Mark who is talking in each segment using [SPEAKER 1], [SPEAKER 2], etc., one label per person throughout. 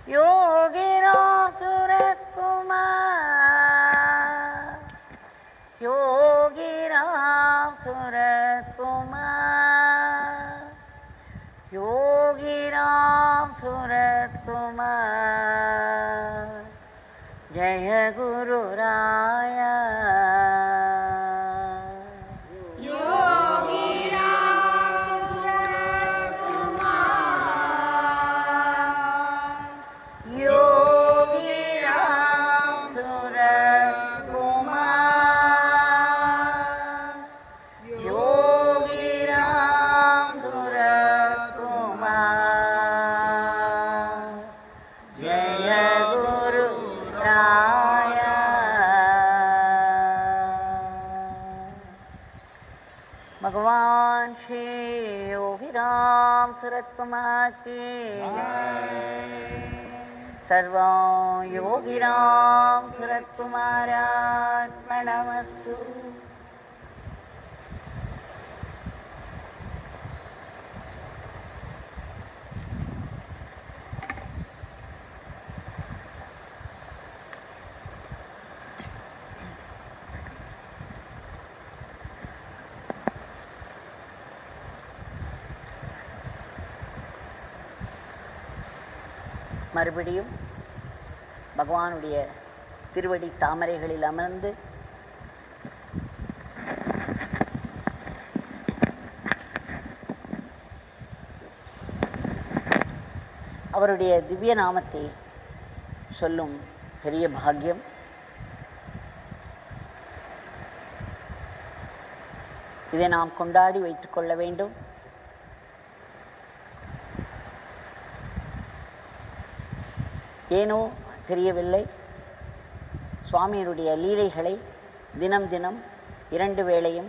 [SPEAKER 1] योगिराम सूरत कुमार योगिराम सूरत कुमार योगिराम सूरत कुमार जय गुरु राया योगी राम सूरत कुमार योगी राम सूरत कुमार जय गुरु राया भगवान श्री योगी राम सूरत कुमार की सर्वं योगिराम सुरत्कुमारार्पणमस्तु மறுபடியும் பகவானுடைய திருவடி தாமரைகளில் அமர்ந்து அவருடைய திவ்ய நாமத்தை சொல்லும் பெரிய பாக்கியம் இதை நாம் கொண்டாடி வைத்துக் கொள்ள வேண்டும் ஏனோ தெரியவில்லை சுவாமியினுடைய லீலைகளை தினம் தினம் இரண்டு வேளையும்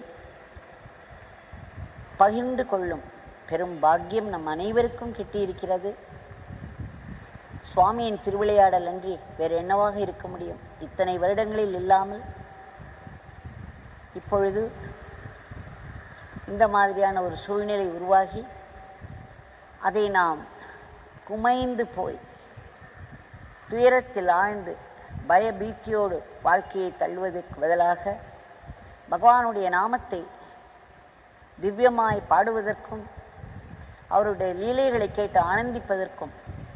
[SPEAKER 1] பகிர்ந்து கொள்ளும் பெரும் பாக்கியம் நம் அனைவருக்கும் கிட்டியிருக்கிறது சுவாமியின் திருவிளையாடல் அன்றி வேறு என்னவாக இருக்க முடியும் இத்தனை வருடங்களில் இல்லாமல் இப்பொழுது இந்த மாதிரியான ஒரு சூழ்நிலை உருவாகி அதை நாம் குமைந்து போய் துயரத்தில் ஆழ்ந்து பயபீத்தியோடு வாழ்க்கையை தள்ளுவதற்கு பதிலாக பகவானுடைய நாமத்தை திவ்யமாய் பாடுவதற்கும் அவருடைய லீலைகளை கேட்டு ஆனந்திப்பதற்கும்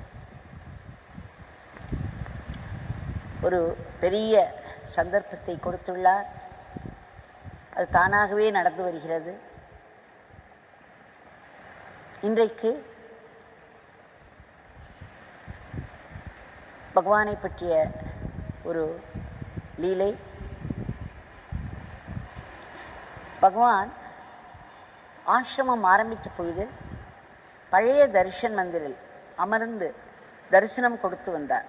[SPEAKER 1] ஒரு பெரிய சந்தர்ப்பத்தை கொடுத்துள்ளார் அது தானாகவே நடந்து வருகிறது இன்றைக்கு பகவானை பற்றிய ஒரு லீலை பகவான் ஆசிரமம் ஆரம்பித்த பொழுது பழைய தரிசன் மந்திரில் அமர்ந்து தரிசனம் கொடுத்து வந்தார்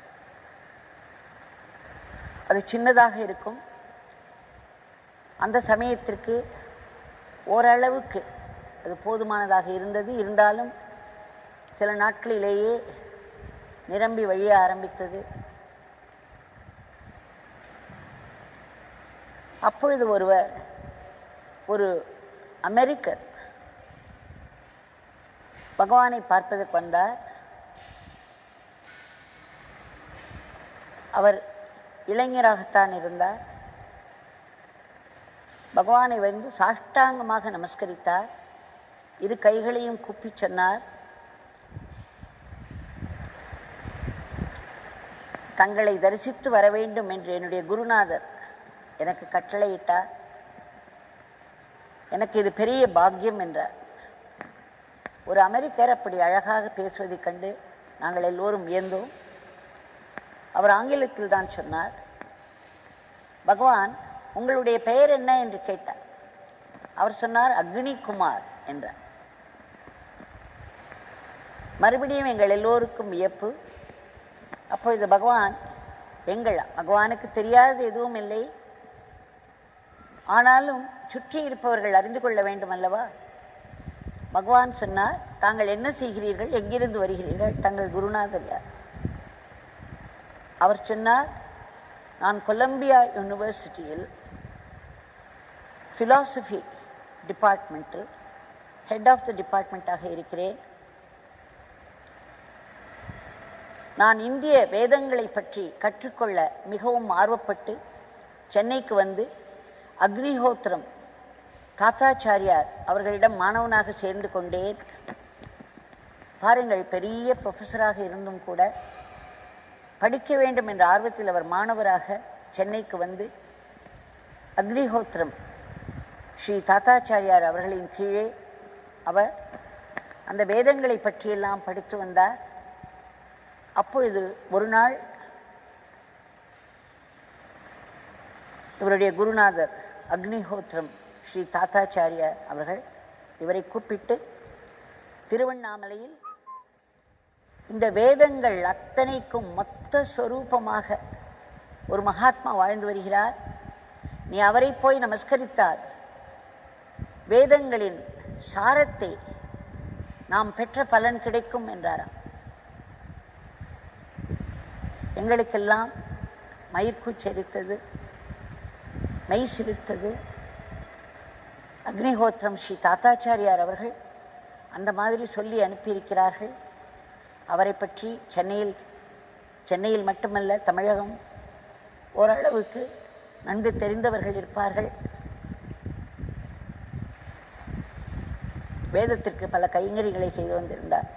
[SPEAKER 1] அது சின்னதாக இருக்கும் அந்த சமயத்திற்கு ஓரளவுக்கு அது போதுமானதாக இருந்தது இருந்தாலும் சில நாட்களிலேயே நிரம்பி வழிய ஆரம்பித்தது அப்பொழுது ஒருவர் ஒரு அமெரிக்கர் பகவானை பார்ப்பதற்கு வந்தார் அவர் இளைஞராகத்தான் இருந்தார் பகவானை வந்து சாஷ்டாங்கமாக நமஸ்கரித்தார் இரு கைகளையும் கூப்பி சொன்னார் தங்களை தரிசித்து வர வேண்டும் என்று என்னுடைய குருநாதர் எனக்கு கட்டளையிட்டார் எனக்கு இது பெரிய பாக்கியம் என்றார் ஒரு அமெரிக்கர் அப்படி அழகாக பேசுவதைக் கண்டு நாங்கள் எல்லோரும் வியந்தோம் அவர் ஆங்கிலத்தில் தான் சொன்னார் பகவான் உங்களுடைய பெயர் என்ன என்று கேட்டார் அவர் சொன்னார் அக்னி குமார் என்றார் மறுபடியும் எங்கள் எல்லோருக்கும் வியப்பு அப்பொழுது பகவான் எங்கள் பகவானுக்கு தெரியாதது எதுவும் இல்லை ஆனாலும் சுற்றி இருப்பவர்கள் அறிந்து கொள்ள வேண்டும் அல்லவா பகவான் சொன்னார் தாங்கள் என்ன செய்கிறீர்கள் எங்கிருந்து வருகிறீர்கள் தங்கள் குருநாதர் யார் அவர் சொன்னார் நான் கொலம்பியா யூனிவர்சிட்டியில் ஃபிலாசபி டிபார்ட்மெண்ட்டில் ஹெட் ஆஃப் த டிபார்ட்மெண்ட்டாக இருக்கிறேன் நான் இந்திய வேதங்களை பற்றி கற்றுக்கொள்ள மிகவும் ஆர்வப்பட்டு சென்னைக்கு வந்து அக்னிஹோத்திரம் தாத்தாச்சாரியார் அவர்களிடம் மாணவனாக சேர்ந்து கொண்டேன் பாருங்கள் பெரிய ப்ரொஃபஸராக இருந்தும் கூட படிக்க வேண்டும் என்ற ஆர்வத்தில் அவர் மாணவராக சென்னைக்கு வந்து அக்னிஹோத்திரம் ஸ்ரீ தாத்தாச்சாரியார் அவர்களின் கீழே அவர் அந்த வேதங்களை பற்றியெல்லாம் படித்து வந்தார் அப்பொழுது ஒரு நாள் இவருடைய குருநாதர் அக்னிஹோத்திரம் ஸ்ரீ தாத்தாச்சாரியார் அவர்கள் இவரை கூப்பிட்டு திருவண்ணாமலையில் இந்த வேதங்கள் அத்தனைக்கும் மொத்த சொரூபமாக ஒரு மகாத்மா வாழ்ந்து வருகிறார் நீ அவரை போய் நமஸ்கரித்தால் வேதங்களின் சாரத்தை நாம் பெற்ற பலன் கிடைக்கும் என்றாராம் எங்களுக்கெல்லாம் மயிர்கூச்சரித்தது மெய் சிலிர்த்தது அக்னிஹோத்திரம் ஸ்ரீ தாத்தாச்சாரியார் அவர்கள் அந்த மாதிரி சொல்லி அனுப்பியிருக்கிறார்கள் அவரை பற்றி சென்னையில் சென்னையில் மட்டுமல்ல தமிழகம் ஓரளவுக்கு நன்கு தெரிந்தவர்கள் இருப்பார்கள் வேதத்திற்கு பல கைங்கரிகளை செய்து வந்திருந்தார்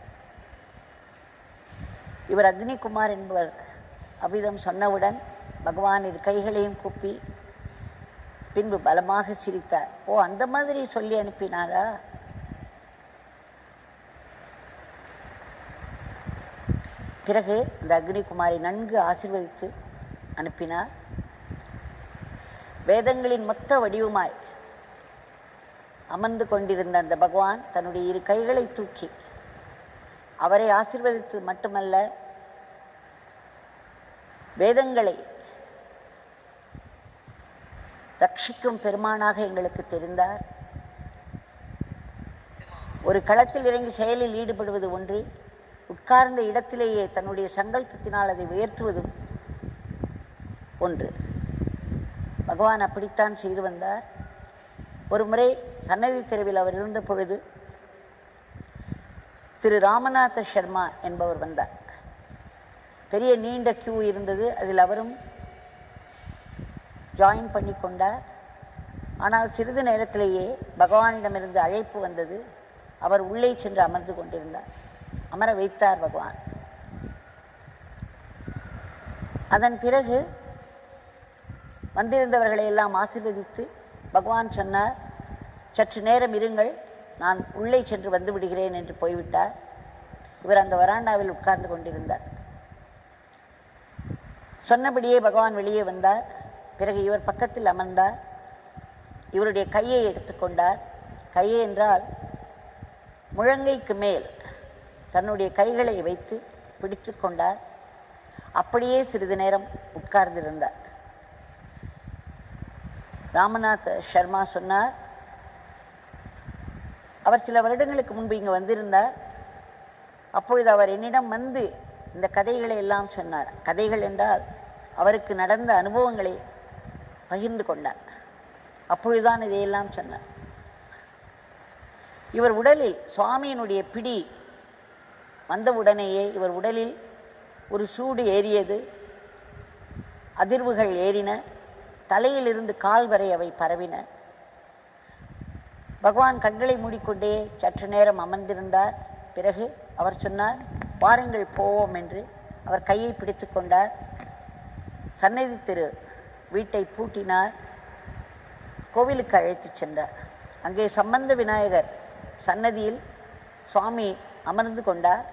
[SPEAKER 1] இவர் அக்னிகுமார் என்பவர் அவ்விதம் சொன்னவுடன் பகவான் இரு கைகளையும் கூப்பி பின்பு பலமாக சிரித்தார் ஓ அந்த மாதிரி சொல்லி அனுப்பினாரா பிறகு இந்த அக்னிகுமாரை நன்கு ஆசீர்வதித்து அனுப்பினார் வேதங்களின் மொத்த வடிவமாய் அமர்ந்து கொண்டிருந்த அந்த பகவான் தன்னுடைய இரு கைகளை தூக்கி அவரை ஆசீர்வதித்து மட்டுமல்ல வேதங்களை ரட்சிக்கும் பெருமானாக எங்களுக்கு தெரிந்தார் ஒரு களத்தில் இறங்கி செயலில் ஈடுபடுவது ஒன்று உட்கார்ந்த இடத்திலேயே தன்னுடைய சங்கல்பத்தினால் அதை உயர்த்துவதும் ஒன்று பகவான் அப்படித்தான் செய்து வந்தார் ஒரு முறை சன்னதி தெருவில் அவர் இருந்த பொழுது திரு ராமநாத சர்மா என்பவர் வந்தார் பெரிய நீண்ட கியூ இருந்தது அதில் அவரும் ஜாயின் பண்ணி கொண்டார் ஆனால் சிறிது நேரத்திலேயே பகவானிடமிருந்து அழைப்பு வந்தது அவர் உள்ளே சென்று அமர்ந்து கொண்டிருந்தார் அமர வைத்தார் பகவான் அதன் பிறகு வந்திருந்தவர்களை எல்லாம் ஆசீர்வதித்து பகவான் சொன்னார் சற்று நேரம் இருங்கள் நான் உள்ளே சென்று வந்து விடுகிறேன் என்று போய்விட்டார் இவர் அந்த வராண்டாவில் உட்கார்ந்து கொண்டிருந்தார் சொன்னபடியே பகவான் வெளியே வந்தார் பிறகு இவர் பக்கத்தில் அமர்ந்தார் இவருடைய கையை எடுத்துக்கொண்டார் கையை என்றால் முழங்கைக்கு மேல் தன்னுடைய கைகளை வைத்து பிடித்து கொண்டார் அப்படியே சிறிது நேரம் உட்கார்ந்திருந்தார் ராமநாத் சர்மா சொன்னார் அவர் சில வருடங்களுக்கு முன்பு இங்கு வந்திருந்தார் அப்பொழுது அவர் என்னிடம் வந்து இந்த கதைகளை எல்லாம் சொன்னார் கதைகள் என்றால் அவருக்கு நடந்த அனுபவங்களை பகிர்ந்து கொண்டார் அப்பொழுதுதான் இதையெல்லாம் சொன்னார் இவர் உடலில் சுவாமியினுடைய பிடி வந்தவுடனேயே இவர் உடலில் ஒரு சூடு ஏறியது அதிர்வுகள் ஏறின தலையிலிருந்து கால் வரை அவை பரவின பகவான் கண்களை மூடிக்கொண்டே சற்று நேரம் அமர்ந்திருந்தார் பிறகு அவர் சொன்னார் வாருங்கள் போவோம் என்று அவர் கையை பிடித்து கொண்டார் சன்னதி திரு வீட்டை பூட்டினார் கோவிலுக்கு அழைத்துச் சென்றார் அங்கே சம்பந்த விநாயகர் சன்னதியில் சுவாமி அமர்ந்து கொண்டார்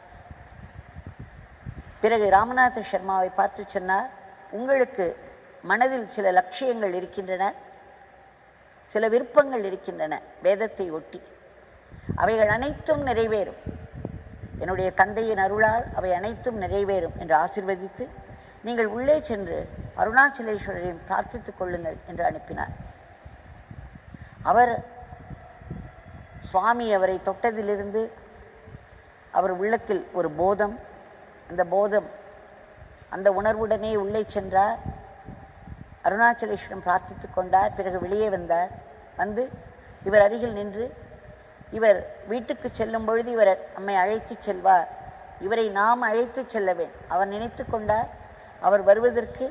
[SPEAKER 1] பிறகு ராமநாத சர்மாவை பார்த்து சொன்னார் உங்களுக்கு மனதில் சில லட்சியங்கள் இருக்கின்றன சில விருப்பங்கள் இருக்கின்றன வேதத்தை ஒட்டி அவைகள் அனைத்தும் நிறைவேறும் என்னுடைய தந்தையின் அருளால் அவை அனைத்தும் நிறைவேறும் என்று ஆசிர்வதித்து நீங்கள் உள்ளே சென்று அருணாச்சலேஸ்வரரையும் பிரார்த்தித்துக் கொள்ளுங்கள் என்று அனுப்பினார் அவர் சுவாமி அவரை தொட்டதிலிருந்து அவர் உள்ளத்தில் ஒரு போதம் அந்த போதம் அந்த உணர்வுடனே உள்ளே சென்றார் அருணாச்சலேஸ்வரம் பிரார்த்தித்துக் கொண்டார் பிறகு வெளியே வந்தார் வந்து இவர் அருகில் நின்று இவர் வீட்டுக்கு செல்லும் பொழுது இவர் நம்மை அழைத்துச் செல்வார் இவரை நாம் அழைத்து செல்ல வேண்டும் அவர் நினைத்து கொண்டார் அவர் வருவதற்கு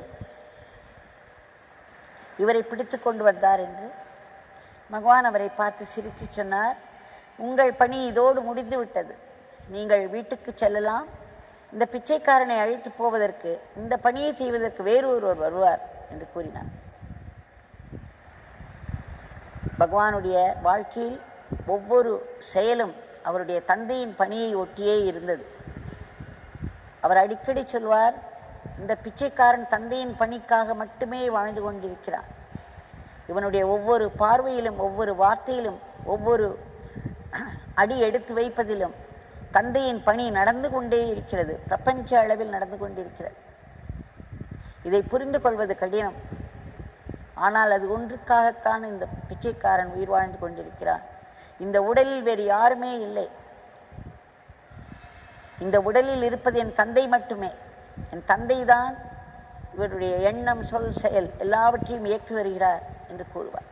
[SPEAKER 1] இவரை பிடித்து கொண்டு வந்தார் என்று பகவான் அவரை பார்த்து சிரித்து சொன்னார் உங்கள் பணி இதோடு முடிந்து விட்டது நீங்கள் வீட்டுக்கு செல்லலாம் இந்த பிச்சைக்காரனை அழைத்து போவதற்கு இந்த பணியை செய்வதற்கு வேறு ஒருவர் வருவார் என்று கூறினார் பகவானுடைய வாழ்க்கையில் ஒவ்வொரு செயலும் அவருடைய தந்தையின் பணியை ஒட்டியே இருந்தது அவர் அடிக்கடி சொல்வார் இந்த பிச்சைக்காரன் தந்தையின் பணிக்காக மட்டுமே வாழ்ந்து கொண்டிருக்கிறான் இவனுடைய ஒவ்வொரு பார்வையிலும் ஒவ்வொரு வார்த்தையிலும் ஒவ்வொரு அடி எடுத்து வைப்பதிலும் தந்தையின் பணி நடந்து கொண்டே இருக்கிறது பிரபஞ்ச அளவில் நடந்து கொண்டிருக்கிறது இதை புரிந்து கொள்வது கடினம் ஆனால் அது ஒன்றுக்காகத்தான் இந்த பிச்சைக்காரன் உயிர் வாழ்ந்து கொண்டிருக்கிறான் இந்த உடலில் வேறு யாருமே இல்லை இந்த உடலில் இருப்பது என் தந்தை மட்டுமே என் தந்தை தான் இவருடைய எண்ணம் சொல் செயல் எல்லாவற்றையும் இயக்கி வருகிறார் என்று கூறுவார்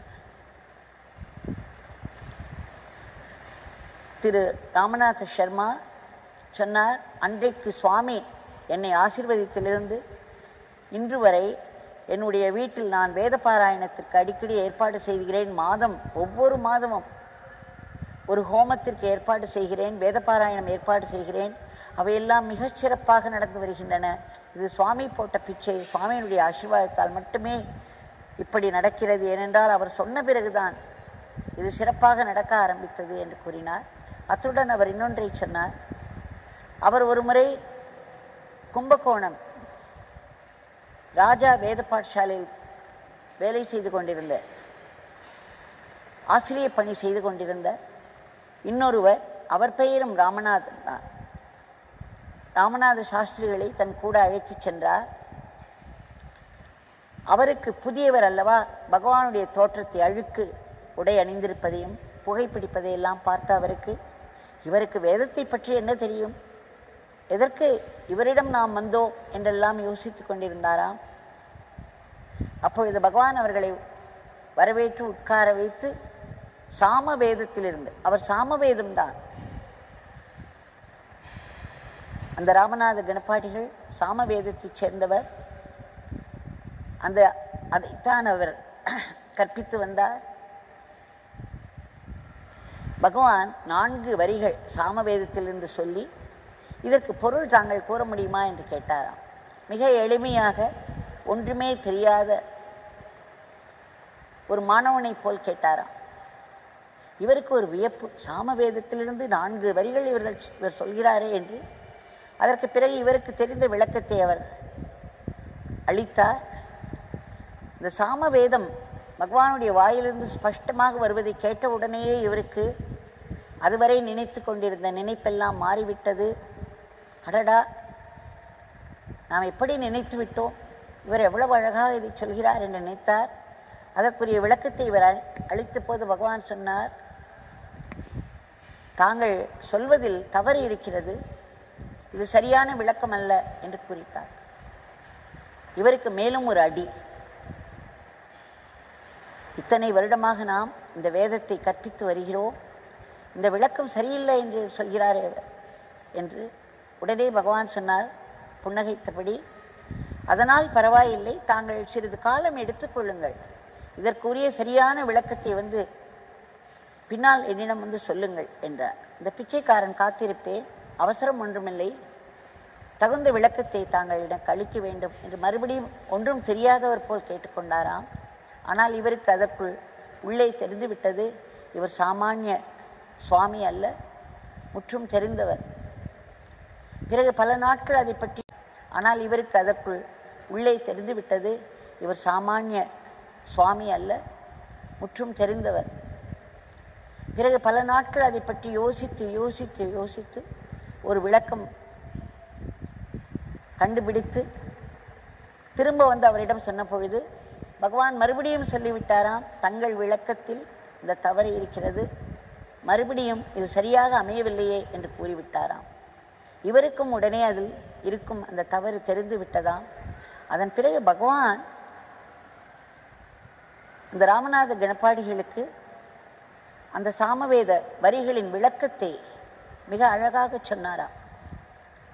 [SPEAKER 1] திரு ராமநாத சர்மா சொன்னார் அன்றைக்கு சுவாமி என்னை ஆசீர்வதித்திலிருந்து இன்று வரை என்னுடைய வீட்டில் நான் வேத பாராயணத்திற்கு அடிக்கடி ஏற்பாடு செய்கிறேன் மாதம் ஒவ்வொரு மாதமும் ஒரு ஹோமத்திற்கு ஏற்பாடு செய்கிறேன் வேத பாராயணம் ஏற்பாடு செய்கிறேன் அவையெல்லாம் மிகச் சிறப்பாக நடந்து வருகின்றன இது சுவாமி போட்ட பிச்சை சுவாமியினுடைய ஆசீர்வாதத்தால் மட்டுமே இப்படி நடக்கிறது ஏனென்றால் அவர் சொன்ன பிறகுதான் இது சிறப்பாக நடக்க ஆரம்பித்தது என்று கூறினார் அத்துடன் அவர் இன்னொன்றை சொன்னார் அவர் ஒரு முறை கும்பகோணம் ராஜா வேத பாఠశాலையில் வேலை செய்து கொண்டிருந்த ஆசிரியர் பணி செய்து கொண்டிருந்த இன்னொருவர் அவர் பெயரும் ராமநாதன் தான் ராமநாத சாஸ்திரிகளை தன் கூட அழைத்துச் சென்றார் அவருக்கு புதியவர் அல்லவா பகவானுடைய தோற்றத்தை அழுக்கு உடை அணிந்திருப்பதையும் புகைப்பிடிப்பதையெல்லாம் பார்த்த அவருக்கு இவருக்கு வேதத்தை பற்றி என்ன தெரியும் எதற்கு இவரிடம் நாம் வந்தோம் என்றெல்லாம் யோசித்துக் கொண்டிருந்தாராம் அப்பொழுது பகவான் அவர்களை வரவேற்று உட்கார வைத்து சாம வேதத்திலிருந்து அவர் சாம வேதம்தான் அந்த ராமநாத கணபாடிகள் சாம வேதத்தைச் சேர்ந்தவர் அந்த அதைத்தான் அவர் கற்பித்து வந்தார் பகவான் நான்கு வரிகள் சாமவேதத்திலிருந்து சொல்லி இதற்கு பொருள் தாங்கள் கூற முடியுமா என்று கேட்டாராம் மிக எளிமையாக ஒன்றுமே தெரியாத ஒரு மாணவனைப் போல் கேட்டாராம் இவருக்கு ஒரு வியப்பு சாமவேதத்திலிருந்து நான்கு வரிகள் இவர்கள் இவர் சொல்கிறாரே என்று அதற்கு பிறகு இவருக்கு தெரிந்த விளக்கத்தை அவர் அளித்தார் இந்த சாமவேதம் பகவானுடைய வாயிலிருந்து ஸ்பஷ்டமாக வருவதை கேட்ட உடனேயே இவருக்கு அதுவரை நினைத்து கொண்டிருந்த நினைப்பெல்லாம் மாறிவிட்டது அடடா நாம் எப்படி நினைத்து விட்டோம் இவர் எவ்வளவு அழகாக இதை சொல்கிறார் என்று நினைத்தார் அதற்குரிய விளக்கத்தை இவர் அ- அளித்த போது பகவான் சொன்னார் தாங்கள் சொல்வதில் தவறு இருக்கிறது இது சரியான விளக்கம் அல்ல என்று கூறிட்டார் இவருக்கு மேலும் ஒரு அடி இத்தனை வருடமாக நாம் இந்த வேதத்தை கற்பித்து வருகிறோம் இந்த விளக்கம் சரியில்லை என்று சொல்கிறாரே அவர் என்று உடனே பகவான் சொன்னார் புன்னகைத்தபடி அதனால் பரவாயில்லை தாங்கள் சிறிது காலம் எடுத்துக்கொள்ளுங்கள் இதற்குரிய சரியான விளக்கத்தை வந்து பின்னால் என்னிடம் வந்து சொல்லுங்கள் என்றார் இந்த பிச்சைக்காரன் காத்திருப்பேன் அவசரம் ஒன்றுமில்லை தகுந்த விளக்கத்தை தாங்களிடம் கழிக்க வேண்டும் என்று மறுபடியும் ஒன்றும் தெரியாதவர் போல் கேட்டுக்கொண்டாராம் ஆனால் இவருக்கு அதற்குள் உள்ளே தெரிந்துவிட்டது இவர் சாமானிய சுவாமி அல்ல முற்றும் தெரிந்தவர் பிறகு பல நாட்கள் அதை பற்றி ஆனால் இவருக்கு அதற்குள் உள்ளே தெரிந்துவிட்டது இவர் சாமானிய சுவாமி அல்ல முற்றும் தெரிந்தவர் பிறகு பல நாட்கள் அதை பற்றி யோசித்து யோசித்து யோசித்து ஒரு விளக்கம் கண்டுபிடித்து திரும்ப வந்து அவரிடம் சொன்ன பொழுது பகவான் மறுபடியும் சொல்லிவிட்டாராம் தங்கள் விளக்கத்தில் இந்த தவறு இருக்கிறது மறுபடியும் இது சரியாக அமையவில்லையே என்று கூறிவிட்டாராம் இவருக்கும் உடனே அதில் இருக்கும் அந்த தவறு தெரிந்து விட்டதாம் அதன் பிறகு பகவான் இந்த ராமநாத கணபாடிகளுக்கு அந்த சாமவேத வரிகளின் விளக்கத்தை மிக அழகாக சொன்னாராம்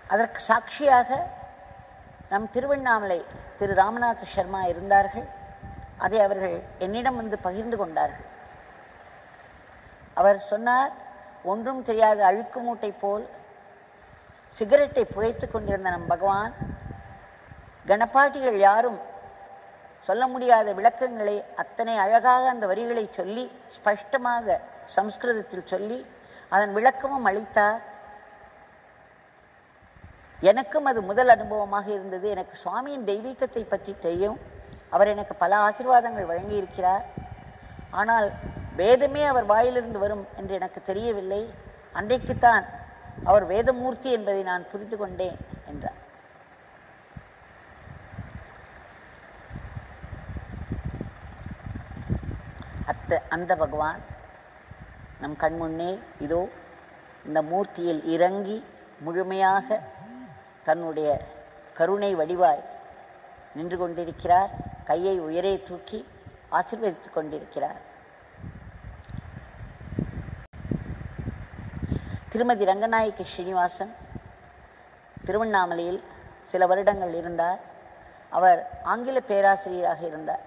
[SPEAKER 1] அதற்கு சாட்சியாக நம் திருவண்ணாமலை திரு ராமநாத சர்மா இருந்தார்கள் அதை அவர்கள் என்னிடம் வந்து பகிர்ந்து கொண்டார்கள் அவர் சொன்னார் ஒன்றும் தெரியாத அழுக்கு மூட்டை போல் சிகரெட்டை புகைத்து கொண்டிருந்த நம் பகவான் கணப்பாட்டிகள் யாரும் சொல்ல முடியாத விளக்கங்களை அத்தனை அழகாக அந்த வரிகளை சொல்லி ஸ்பஷ்டமாக சம்ஸ்கிருதத்தில் சொல்லி அதன் விளக்கமும் அளித்தார் எனக்கும் அது முதல் அனுபவமாக இருந்தது எனக்கு சுவாமியின் தெய்வீகத்தை பற்றி தெரியும் அவர் எனக்கு பல ஆசீர்வாதங்கள் வழங்கி இருக்கிறார் ஆனால் வேதமே அவர் வாயிலிருந்து வரும் என்று எனக்கு தெரியவில்லை அன்றைக்குத்தான் அவர் வேதமூர்த்தி என்பதை நான் புரிந்து கொண்டேன் என்றார் அத்த அந்த பகவான் நம் கண்முன்னே இதோ இந்த மூர்த்தியில் இறங்கி முழுமையாக தன்னுடைய கருணை வடிவாய் நின்று கொண்டிருக்கிறார் கையை உயரே தூக்கி ஆசீர்வதித்துக் கொண்டிருக்கிறார் திருமதி ரங்கநாயகி ஸ்ரீனிவாசன் திருவண்ணாமலையில் சில வருடங்கள் இருந்தார் அவர் ஆங்கில பேராசிரியராக இருந்தார்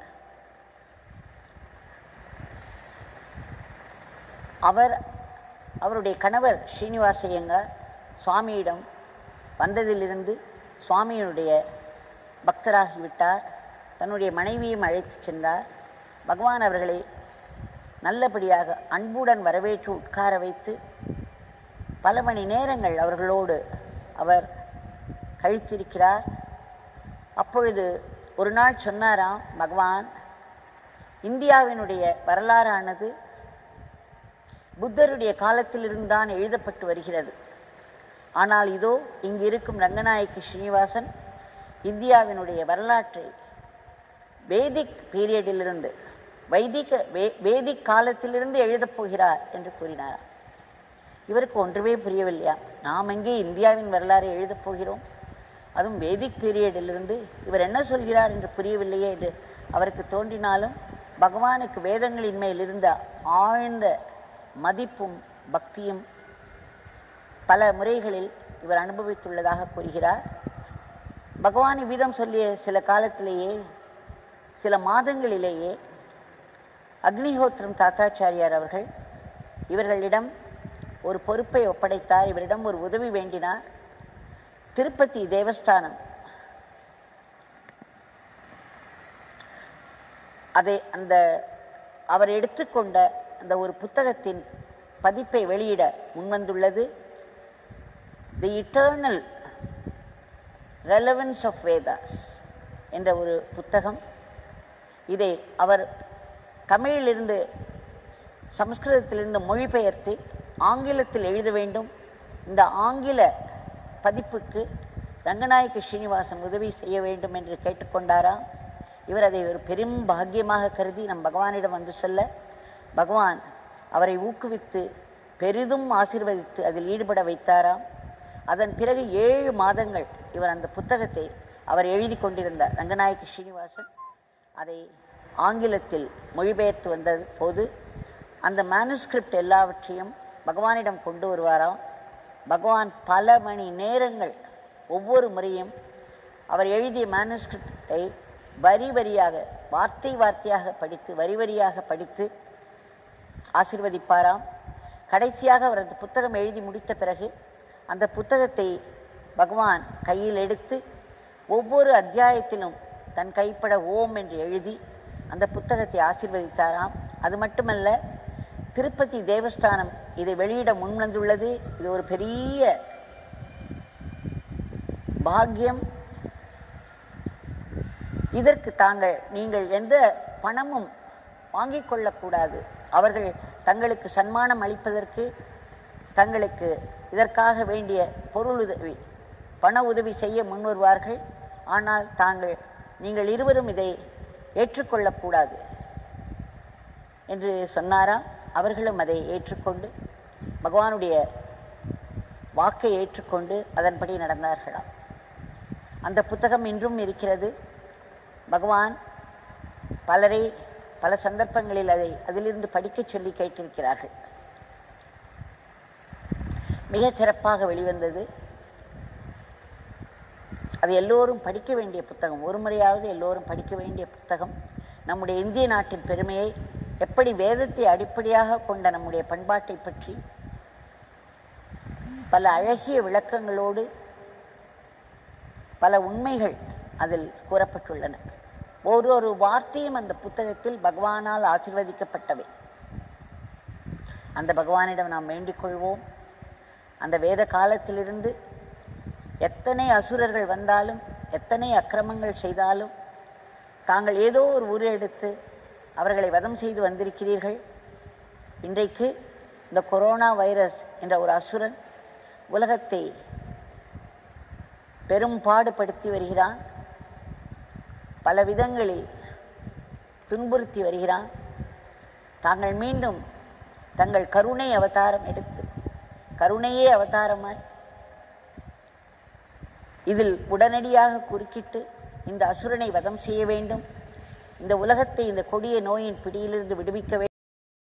[SPEAKER 1] அவர் அவருடைய கணவர் ஸ்ரீனிவாசையங்கார் சுவாமியிடம் வந்ததிலிருந்து சுவாமியினுடைய பக்தராகிவிட்டார் தன்னுடைய மனைவியும் அழைத்து சென்றார் பகவான் அவர்களை நல்லபடியாக அன்புடன் வரவேற்று உட்கார வைத்து பல மணி நேரங்கள் அவர்களோடு அவர் கழித்திருக்கிறார் அப்பொழுது ஒரு நாள் சொன்னாராம் பகவான் இந்தியாவினுடைய வரலாறானது புத்தருடைய காலத்திலிருந்து தான் எழுதப்பட்டு வருகிறது ஆனால் இதோ இங்கு இருக்கும் ரங்கநாயக்கி ஸ்ரீனிவாசன் இந்தியாவினுடைய வரலாற்றை வேதிக் பீரியடிலிருந்து வைதிக வே வேதிக் காலத்திலிருந்து எழுதப் போகிறார் என்று கூறினாராம் இவருக்கு ஒன்றுமே புரியவில்லையா நாம் எங்கே இந்தியாவின் வரலாறை எழுதப் போகிறோம் அதுவும் வேதிக் பீரியடிலிருந்து இவர் என்ன சொல்கிறார் என்று புரியவில்லையே என்று அவருக்கு தோன்றினாலும் பகவானுக்கு வேதங்களின் மேல் இருந்த ஆழ்ந்த மதிப்பும் பக்தியும் பல முறைகளில் இவர் அனுபவித்துள்ளதாக கூறுகிறார் பகவான் இவ்விதம் சொல்லிய சில காலத்திலேயே சில மாதங்களிலேயே அக்னிஹோத்திரம் தாத்தாச்சாரியார் அவர்கள் இவர்களிடம் ஒரு பொறுப்பை ஒப்படைத்தார் இவரிடம் ஒரு உதவி வேண்டினார் திருப்பதி தேவஸ்தானம் அதை அந்த அவர் எடுத்துக்கொண்ட அந்த ஒரு புத்தகத்தின் பதிப்பை வெளியிட முன்வந்துள்ளது the eternal relevance of Vedas என்ற ஒரு புத்தகம் இதை அவர் தமிழிலிருந்து சமஸ்கிருதத்திலிருந்து மொழிபெயர்த்து ஆங்கிலத்தில் எழுத வேண்டும் இந்த ஆங்கில பதிப்புக்கு ரங்கநாயகி ஸ்ரீனிவாசன் உதவி செய்ய வேண்டும் என்று கேட்டுக்கொண்டாராம் இவர் அதை ஒரு பெரும் பாக்கியமாக கருதி நம் பகவானிடம் வந்து சொல்ல பகவான் அவரை ஊக்குவித்து பெரிதும் ஆசீர்வதித்து அதில் ஈடுபட வைத்தாராம் அதன் பிறகு ஏழு மாதங்கள் இவர் அந்த புத்தகத்தை அவர் எழுதி கொண்டிருந்தார் ரங்கநாயகி ஸ்ரீனிவாசன் அதை ஆங்கிலத்தில் மொழிபெயர்த்து வந்த போது அந்த மேனுஸ்கிரிப்ட் எல்லாவற்றையும் பகவானிடம் கொண்டு வருவாராம் பகவான் பல மணி நேரங்கள் ஒவ்வொரு முறையும் அவர் எழுதிய மேனுஸ்கிரிப்டை வரி வரியாக வார்த்தை வார்த்தையாக படித்து வரி வரியாக படித்து ஆசிர்வதிப்பாராம் கடைசியாக அவர் அந்த புத்தகம் எழுதி முடித்த பிறகு அந்த புத்தகத்தை பகவான் கையில் எடுத்து ஒவ்வொரு அத்தியாயத்திலும் தன் கைப்பட ஓம் என்று எழுதி அந்த புத்தகத்தை ஆசீர்வதித்தாராம் அது மட்டுமல்ல திருப்பதி தேவஸ்தானம் இதை வெளியிட முன்வந்துள்ளது இது ஒரு பெரிய பாக்கியம் இதற்கு தாங்கள் நீங்கள் எந்த பணமும் வாங்கிக் கொள்ளக்கூடாது அவர்கள் தங்களுக்கு சன்மானம் அளிப்பதற்கு தங்களுக்கு இதற்காக வேண்டிய பொருள் உதவி பண உதவி செய்ய முன்வருவார்கள் ஆனால் தாங்கள் நீங்கள் இருவரும் இதை ஏற்றுக்கொள்ளக்கூடாது என்று சொன்னாராம் அவர்களும் அதை ஏற்றுக்கொண்டு பகவானுடைய வாக்கை ஏற்றுக்கொண்டு அதன்படி நடந்தார்களாம் அந்த புத்தகம் இன்றும் இருக்கிறது பகவான் பலரை பல சந்தர்ப்பங்களில் அதை அதிலிருந்து படிக்கச் சொல்லி கேட்டிருக்கிறார்கள் மிகச் சிறப்பாக வெளிவந்தது அது எல்லோரும் படிக்க வேண்டிய புத்தகம் ஒரு முறையாவது எல்லோரும் படிக்க வேண்டிய புத்தகம் நம்முடைய இந்திய நாட்டின் பெருமையை எப்படி வேதத்தை அடிப்படையாக கொண்ட நம்முடைய பண்பாட்டை பற்றி பல அழகிய விளக்கங்களோடு பல உண்மைகள் அதில் கூறப்பட்டுள்ளன ஒரு ஒரு வார்த்தையும் அந்த புத்தகத்தில் பகவானால் ஆசிர்வதிக்கப்பட்டவை அந்த பகவானிடம் நாம் வேண்டிக் கொள்வோம் அந்த வேத காலத்திலிருந்து எத்தனை அசுரர்கள் வந்தாலும் எத்தனை அக்கிரமங்கள் செய்தாலும் தாங்கள் ஏதோ ஒரு உருவெடுத்து அவர்களை வதம் செய்து வந்திருக்கிறீர்கள் இன்றைக்கு இந்த கொரோனா வைரஸ் என்ற ஒரு அசுரன் உலகத்தை பெரும் பாடுபடுத்தி வருகிறான் பல விதங்களில் துன்புறுத்தி வருகிறான் தாங்கள் மீண்டும் தங்கள் கருணை அவதாரம் எடுத்து கருணையே அவதாரமாய் இதில் உடனடியாக குறுக்கிட்டு இந்த அசுரனை வதம் செய்ய வேண்டும் இந்த உலகத்தை இந்த கொடிய நோயின் பிடியிலிருந்து விடுவிக்க வேண்டும்